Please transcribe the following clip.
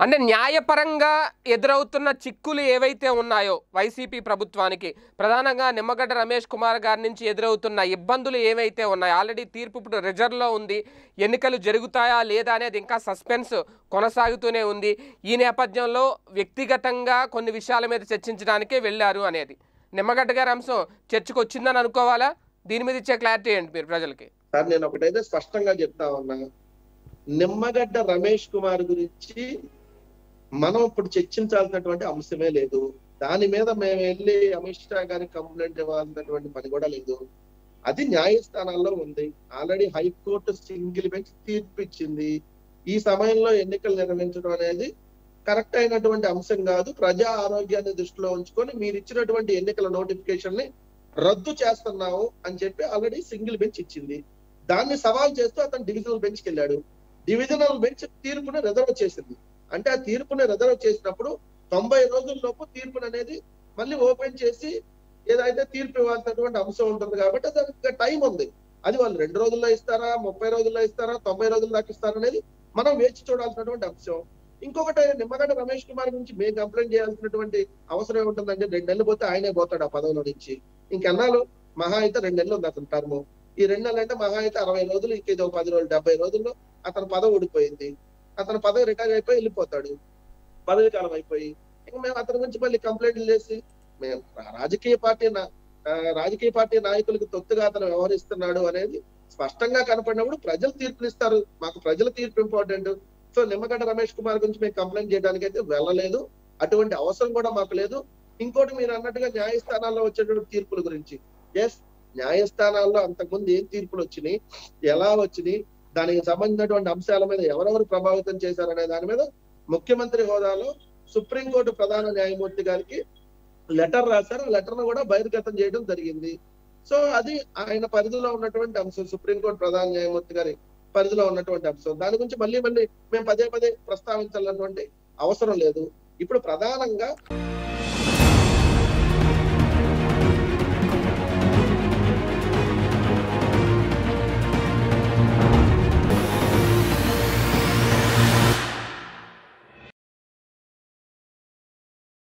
అంటే న్యాయపరంగా ఎదురవుతున్న చిక్కులు ఏవైతే ఉన్నాయో వైసీపీ ప్రభుత్వానికి ప్రధానంగా నిమ్మగడ్డ రమేష్ కుమార్ గారి నుంచి ఎదురవుతున్న ఇబ్బందులు ఏవైతే ఉన్నాయో ఆల్రెడీ తీర్పు ఇప్పుడు రిజర్వ్లో ఉంది ఎన్నికలు జరుగుతాయా లేదా అనేది ఇంకా సస్పెన్స్ కొనసాగుతూనే ఉంది ఈ నేపథ్యంలో వ్యక్తిగతంగా కొన్ని విషయాల మీద చర్చించడానికే వెళ్ళారు అనేది నిమ్మగడ్డ గారి అంశం చర్చకు వచ్చిందని అనుకోవాలా దీని మీద ఇచ్చే క్లారిటీ ఏంటి మీరు ప్రజలకి సార్ నేను ఒకటైతే స్పష్టంగా చెప్తా ఉన్నా నిమ్మగడ్డ రమేష్ కుమార్ గురించి మనం ఇప్పుడు చర్చించాల్సినటువంటి అంశమే లేదు దాని మీద మేము వెళ్ళి అమిత్ షా గారికి కంప్లైంట్ ఇవ్వాల్సినటువంటి పని కూడా లేదు అది న్యాయస్థానాల్లో ఉంది ఆల్రెడీ హైకోర్టు సింగిల్ బెంచ్ తీర్పు ఇచ్చింది ఈ సమయంలో ఎన్నికలు నిర్వహించడం అనేది కరెక్ట్ అయినటువంటి అంశం కాదు ప్రజా ఆరోగ్యాన్ని దృష్టిలో ఉంచుకొని మీరు ఇచ్చినటువంటి ఎన్నికల నోటిఫికేషన్ ని రద్దు చేస్తున్నాము అని చెప్పి ఆల్రెడీ సింగిల్ బెంచ్ ఇచ్చింది దాన్ని సవాల్ చేస్తూ అతను డివిజనల్ బెంచ్కి వెళ్ళాడు డివిజనల్ బెంచ్ తీర్పుని రిజర్వ్ చేసింది అంటే ఆ తీర్పుని రిజర్వ్ చేసినప్పుడు తొంభై రోజుల్లోపు తీర్పుని అనేది మళ్ళీ ఓపెన్ చేసి ఏదైతే తీర్పు ఇవ్వాల్సినటువంటి అంశం ఉంటుంది కాబట్టి దానికి టైం ఉంది అది వాళ్ళు రెండు రోజుల్లో ఇస్తారా ముప్పై రోజుల్లో ఇస్తారా తొంభై రోజుల దాకా ఇస్తారా అనేది మనం వేచి చూడాల్సినటువంటి అంశం ఇంకొకటి నిమ్మగడ్డ రమేష్ కుమార్ గురించి మేము కంప్లైంట్ చేయాల్సినటువంటి అవసరం ఏముంటుందంటే రెండు నెలలు పోతే ఆయనే పోతాడు ఆ పదవిలో నుంచి ఇంకెన్నాళ్ళు మహా అయితే రెండు నెలలు ఉంది అతని టర్మ్ ఈ రెండు నెలలు అంటే మహా అయితే అరవై రోజులు ఇంక ఇది ఒక పది రోజులు డెబ్బై రోజుల్లో అతని పదవి ఊడిపోయింది అతని పదవి రిటైర్ అయిపోయి వెళ్ళిపోతాడు పదవి కాలం అయిపోయి ఇంక మేము అతని గురించి మళ్ళీ కంప్లైంట్లు చేసి మేము రాజకీయ పార్టీ నా- ఆ, రాజకీయ పార్టీ నాయకులకు తొత్తుగా అతను వ్యవహరిస్తున్నాడు అనేది స్పష్టంగా కనపడినప్పుడు ప్రజలు తీర్పునిస్తారు మాకు ప్రజల తీర్పు ఇంపార్టెంట్ సో నిమ్మగడ్డ రమేష్ కుమార్ గురించి మేము కంప్లైంట్ చేయడానికి అయితే వెళ్ళలేదు అటువంటి అవసరం కూడా మాకు లేదు ఇంకోటి మీరు అన్నట్టుగా న్యాయస్థానాల్లో వచ్చేటువంటి తీర్పుల గురించి ఎస్ న్యాయస్థానాల్లో అంతకుముందు ఏం తీర్పులు వచ్చినాయి ఎలా వచ్చినాయి దానికి సంబంధించినటువంటి అంశాల మీద ఎవరెవరు ప్రభావితం చేశారనే దాని మీద ముఖ్యమంత్రి హోదాలో సుప్రీంకోర్టు ప్రధాన న్యాయమూర్తి గారికి లెటర్ రాశారు ఆ లెటర్ ను కూడా బహిర్గతం చేయడం జరిగింది సో అది ఆయన పరిధిలో ఉన్నటువంటి అంశం సుప్రీంకోర్టు ప్రధాన న్యాయమూర్తి గారి పరిధిలో ఉన్నటువంటి అంశం దాని గురించి మళ్ళీ మళ్ళీ మేము పదే పదే ప్రస్తావించాలన్నటువంటి అవసరం లేదు ఇప్పుడు ప్రధానంగా